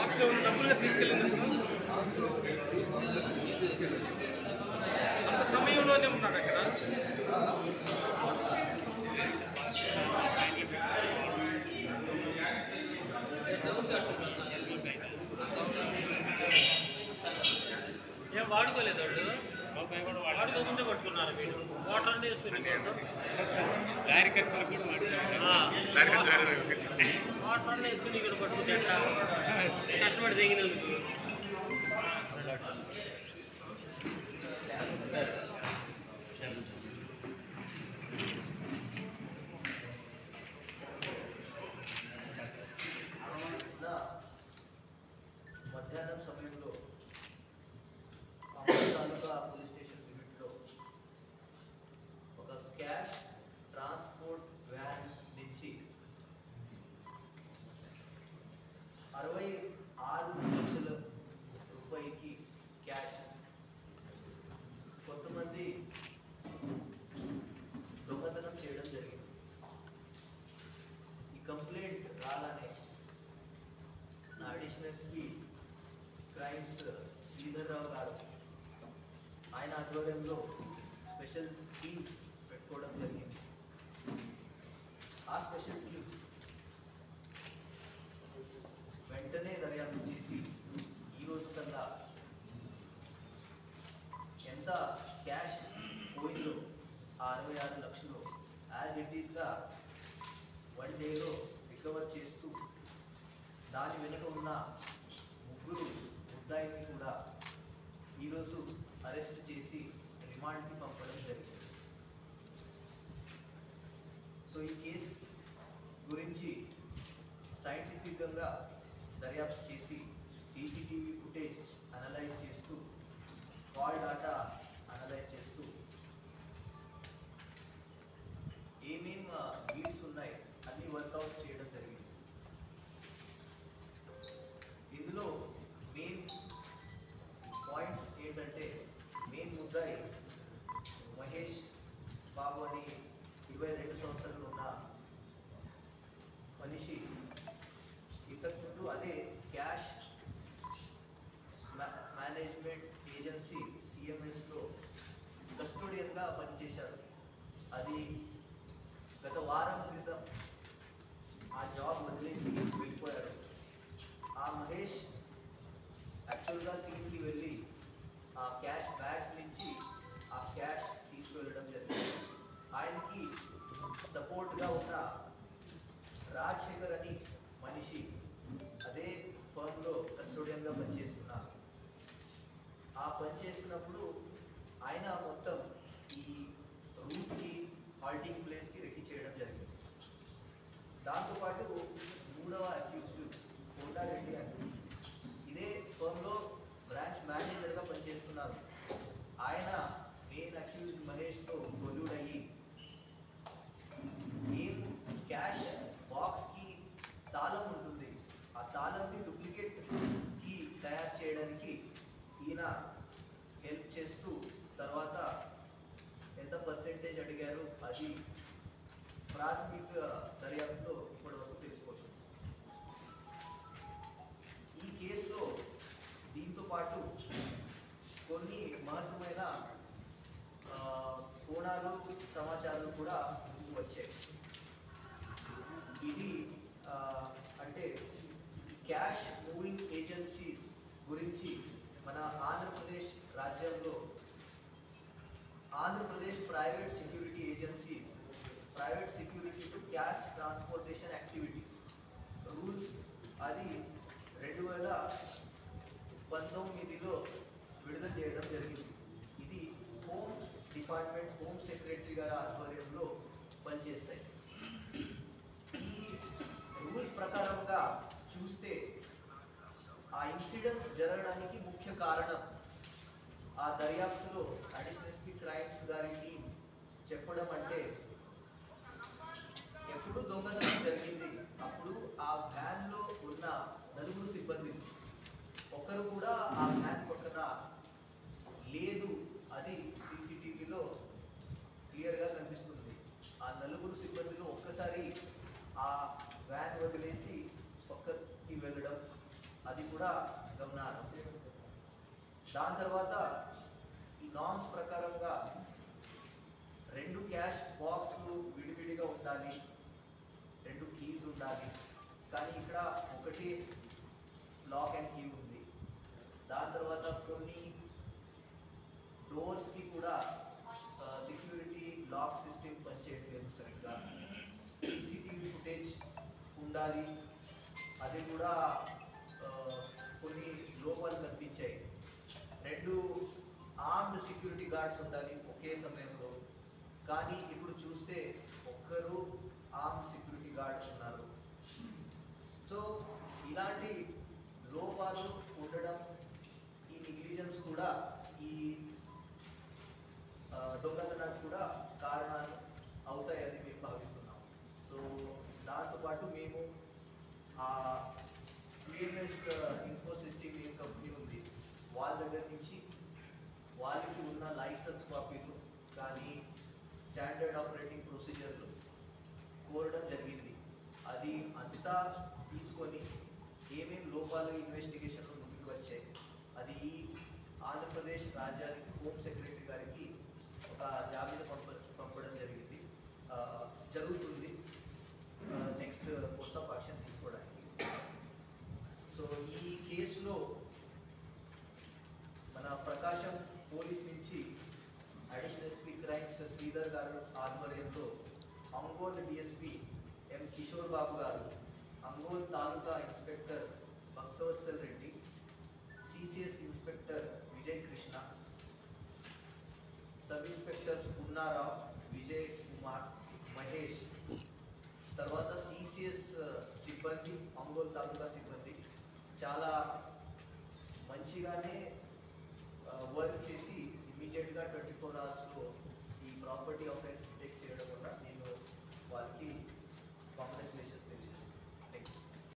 బాక్స్లో ఉన్న డబ్బులుగా తీసుకెళ్ళినందుకు అంత సమయంలోనే ఉన్నారు అక్కడ ఏం వాడుకోలేదు వాళ్ళు వాడుకోకుండా పట్టుకున్నారు మీరు వాటర్ వేసుకుని వాటర్ వేసుకుని ఇక్కడ పట్టుకుంటే ఎట్లా కష్టపడి తెగినందుకు నిన్న మధ్యాహ్నం సమయంలో అమలు తాలూకా పోలీస్ స్టేషన్ లిమిట్లో ఒక క్యాష్ ట్రాన్స్పోర్ట్ వ్యాన్ నుంచి అరవై ఆరు లక్షల రూపాయికి క్యాష్ కొంతమంది దొంగతనం చేయడం జరిగింది ఈ కంప్లైంట్ రాగానే నా additional SP crimes Sridhar Rao garu ఆయన ఆధ్వర్యంలో స్పెషల్ టీమ్ పెట్టుకోవడం జరిగింది ఆ స్పెషల్ టీమ్ వెంటనే దర్యాప్తు చేసి ఈ రోజు కల్లా ఎంత క్యాష్ పోయిందో ఆ అరవై ఆరు లక్షలు యాజ్ ఇట్ ఈస్గా వన్ డేలో రికవర్ చేస్తూ దాని వెనుక ఉన్న ముగ్గురు ముద్దాయిని కూడా ఈరోజు అరెస్ట్ చేసి రిమాండ్కి పంపడం జరిగింది సో ఈ కేసు గురించి సైంటిఫిక్గా దర్యాప్తు చేసి సీసీటీవీ ఫుటేజ్ అనలైజ్ చేస్తూ కాల్ డాటా అనలైజ్ చేస్తూ ఏమేం లీడ్స్ ఉన్నాయి అన్ని వర్కౌట్ చేయడం జరిగింది ఇందులో మెయిన్ పాయింట్స్ ఏంటంటే మెయిన్ ముద్దాయి మహేష్ బాబు అని ఇరవై రెండు సంవత్సరాలు ఉన్న మనిషి ఇంతకుముందు అదే క్యాష్ మేనేజ్మెంట్ ఏజెన్సీ సిఎంఎస్లో కస్టోడియన్గా పనిచేశారు అది గత వారం క్రితం ఆ జాబ్ వదిలేసి వెళ్ళిపోయాడు ఆ మహేష్ యాక్చువల్గా సీన్కి వెళ్ళి ఆ క్యాష్ బ్యాగ్స్ నుంచి ఆ క్యాష్ తీసుకువెళ్ళడం జరిగింది ఆయనకి సపోర్ట్గా ఉన్న రాజశేఖర్ అని మనిషి అదే ఫర్మ్లో కస్టోడియన్గా పనిచేస్తున్నారు ఆ పనిచేస్తున్నప్పుడు ఆయన మొత్తం ఈ రూట్కి హాల్టింగ్ ప్లేస్కి రెక్కి చేయడం జరిగింది దాంతోపాటు మూడవ అక్యూజ్డ్ కోటారెడ్డి అని ఇదే ఫర్మ్లో బ్రాంచ్ మేనేజర్గా పనిచేస్తున్నారు ఆయన మెయిన్ అక్యూజ్డ్ మహేష్తో కొల్యూడ్ అయ్యి ఏం క్యాష్ బాక్స్కి తాళం ఉంటుంది ఆ తాళంని డూప్లికేట్ కీ తయారు చేయడానికి ఈయన హెల్ప్ చేస్తూ తర్వాత ఎంత పర్సెంటేజ్ అడిగారు అది ప్రాథమిక దర్యాప్తులో ఇప్పటి వరకు తెలిసిపోతుంది ఈ కేసులో దీంతో పాటు కొన్ని మహత్తరమైన ఆ, కోణాలు సమాచారాలు కూడా ముందుకు వచ్చాయి ఇది ఆ, అంటే క్యాష్ మూవింగ్ ఏజెన్సీస్ గురించి మన ఆంధ్రప్రదేశ్ రాజ్యంలో Andhra Pradesh private security agencies private security to cash transportation activities rules అది రెండు వేల పంతొమ్మిదిలో విడుదల చేయడం జరిగింది ఇది హోమ్ డిపార్ట్మెంట్ హోమ్ సెక్రటరీ గారి ఆధ్వర్యంలో పనిచేస్తాయి ఈ రూల్స్ ప్రకారంగా చూస్తే ఆ ఇన్సిడెంట్స్ జరగడానికి ముఖ్య కారణం ఆ దర్యాప్తులో అడిషనల్ ఎస్పీ క్రైమ్స్ గారి టీం చెప్పడం అంటే ఎప్పుడు దొంగతనం జరిగింది అప్పుడు ఆ వ్యాన్ లో ఉన్న నలుగురు సిబ్బంది ఒకరు కూడా ఆ వ్యాన్ పక్కన లేదు అది సీసీటీవీలో క్లియర్గా కనిపిస్తుంది ఆ నలుగురు సిబ్బందిలో ఒక్కసారి ఆ వ్యాన్ వదిలేసి పక్కకి వెళ్ళడం అది కూడా గమనార్హం దాని తర్వాత ఈ నామ్స్ ప్రకారంగా రెండు క్యాష్ బాక్స్లు విడివిడిగా ఉండాలి రెండు కీస్ ఉండాలి కానీ ఇక్కడ ఒకటి లాక్ అండ్ కీ ఉంది దాని తర్వాత కొన్ని డోర్స్కి కూడా సెక్యూరిటీ లాక్ సిస్టమ్ పనిచేయట్లేదు సరిగ్గా సీసీటీవీ ఫుటేజ్ ఉండాలి అది కూడా ఆ, కొన్ని లోపాలు కనిపించాయి రెండు ఆర్మ్డ్ సెక్యూరిటీ గార్డ్స్ ఉండాలి ఒకే సమయంలో కానీ ఇప్పుడు చూస్తే ఒక్కరు ఆర్మ్ సెక్యూరిటీ గార్డ్స్ ఉన్నారు సో ఇలాంటి లోపాలు ఉండడం ఈ నెగ్లిజెన్స్ కూడా ఈ ఆ, దొంగతనానికి కూడా కారణాలు అవుతాయని మేము భావిస్తున్నాం సో దాంతోపాటు మేము ఆ సిఎంఎస్ ఇన్ఫో సిస్టమ్ ఏ కంపెనీ ఉంది వాళ్ళ దగ్గర నుంచి వాళ్ళకి ఉన్న లైసెన్స్ కాపీలు కానీ స్టాండర్డ్ ఆపరేటింగ్ ప్రొసీజర్లు కోరడం జరిగింది అది అంతా తీసుకొని ఏమేమి లోపాలు ఇన్వెస్టిగేషన్లో ముందుకు వచ్చాయి అది ఆంధ్రప్రదేశ్ రాజ్యానికి హోమ్ సెక్రటరీ గారికి ఒక జాబితా పంప పంపడం జరిగింది ఆ, జరుగుతుంది నెక్స్ట్ కోర్స్ ఆఫ్ యాక్షన్ తీసుకోవడానికి సో ఈ కేసులో మన ప్రకాశం పోలీస్ నుంచి additional SP crimes Sridhar garu ఆధ్వర్యంలో Ongole DSP M Kishore Babu garu Ongole taluka inspector Bhaktavatsal Reddy CCS inspector Vijay Krishna sub inspectors Punnarao Vijay Kumar Mahesh తర్వాత సిసిఎస్ సిబ్బంది అంగోల్ తాలూకా సిబ్బంది చాలా మంచిగానే వర్క్ చేసి ఇమీడియట్గా ట్వంటీ ఫోర్ అవర్స్లో ఈ ప్రాపర్టీ ఆఫెన్స్